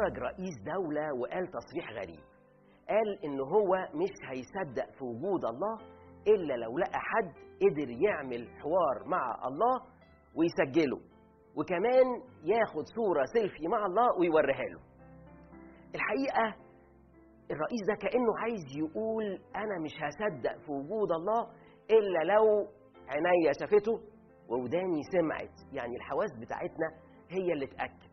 خرج رئيس دولة وقال تصريح غريب قال إن هو مش هيصدق في وجود الله إلا لو لقى حد قدر يعمل حوار مع الله ويسجله وكمان ياخد صورة سيلفي مع الله ويوريها له الحقيقة الرئيس ده كأنه عايز يقول أنا مش هصدق في وجود الله إلا لو عينيا شافته ووداني سمعت يعني الحواس بتاعتنا هي اللي تأكد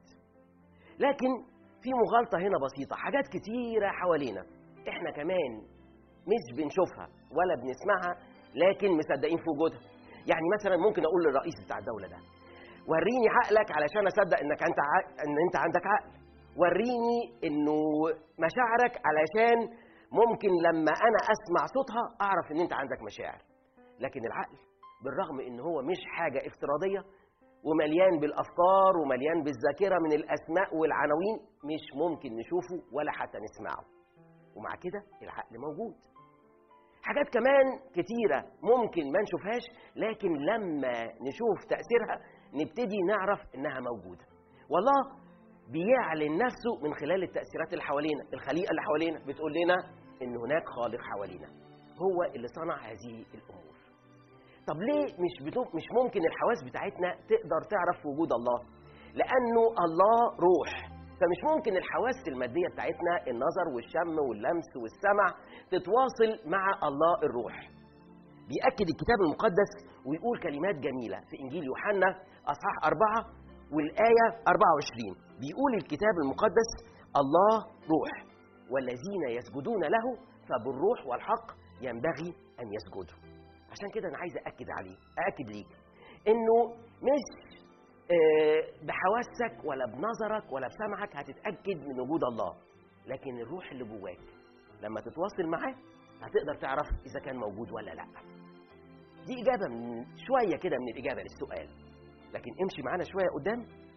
لكن في مغالطة هنا بسيطة حاجات كتيرة حوالينا احنا كمان مش بنشوفها ولا بنسمعها لكن مصدقين في وجودها يعني مثلا ممكن اقول للرئيس بتاع الدولة ده وريني عقلك علشان اصدق انك انت عقل ان انت عندك عقل وريني انه مشاعرك علشان ممكن لما انا اسمع صوتها اعرف ان انت عندك مشاعر لكن العقل بالرغم ان هو مش حاجه افتراضيه ومليان بالافكار ومليان بالذاكره من الاسماء والعناوين مش ممكن نشوفه ولا حتى نسمعه ومع كده العقل موجود حاجات كمان كتيرة ممكن ما نشوفهاش لكن لما نشوف تأثيرها نبتدي نعرف إنها موجودة والله بيعلن نفسه من خلال التأثيرات اللي حوالينا الخليقة اللي حوالينا بتقول لنا إن هناك خالق حوالينا هو اللي صنع هذه الأمور طب ليه مش بتو... مش ممكن الحواس بتاعتنا تقدر تعرف وجود الله لأنه الله روح فمش ممكن الحواس المادية بتاعتنا النظر والشم واللمس والسمع تتواصل مع الله الروح بيأكد الكتاب المقدس ويقول كلمات جميلة في إنجيل يوحنا أصحاح أربعة والآية 24 بيقول الكتاب المقدس الله روح والذين يسجدون له فبالروح والحق ينبغي أن يسجدوا عشان كده أنا عايز أأكد عليه أأكد ليك إنه مش آه، بحواسك ولا بنظرك ولا بسمعك هتتأكد من وجود الله لكن الروح اللي جواك لما تتواصل معاه هتقدر تعرف إذا كان موجود ولا لا دي إجابة من شوية كده من الإجابة للسؤال لكن امشي معانا شوية قدام